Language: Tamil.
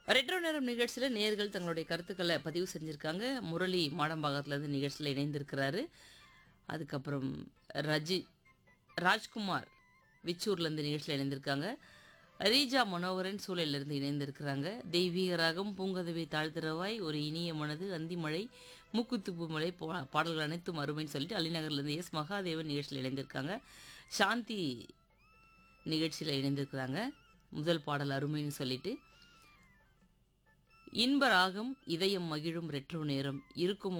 ரெட்ரோ நேரம் நிகழ்ச்சியில் நேர்கள் தங்களுடைய கருத்துக்களை பதிவு செஞ்சுருக்காங்க முரளி மாடம்பாக்கத்துலேருந்து நிகழ்ச்சியில் இணைந்திருக்கிறாரு அதுக்கப்புறம் ரஜி ராஜ்குமார் விச்சூர்லேருந்து நிகழ்ச்சியில் இணைந்திருக்காங்க ரீஜா மனோகரன் சூழலிலிருந்து இணைந்திருக்கிறாங்க தெய்வீக ராகம் பூங்கதவை தாழ்த்திரவாய் ஒரு இனிய மனது அந்திமழை மூக்குத்துப்பு மழை பா- பாடல்கள் அனைத்தும் அருமைன்னு சொல்லிட்டு அலிநகர்லேருந்து எஸ் மகாதேவன் நிகழ்ச்சியில் இணைந்திருக்காங்க சாந்தி நிகழ்ச்சியில் இணைந்திருக்கிறாங்க முதல் பாடல் அருமைன்னு சொல்லிட்டு இன்ப ராகம் இதயம் மகிழும் ரெட்ரோ நேரம் இருக்கும்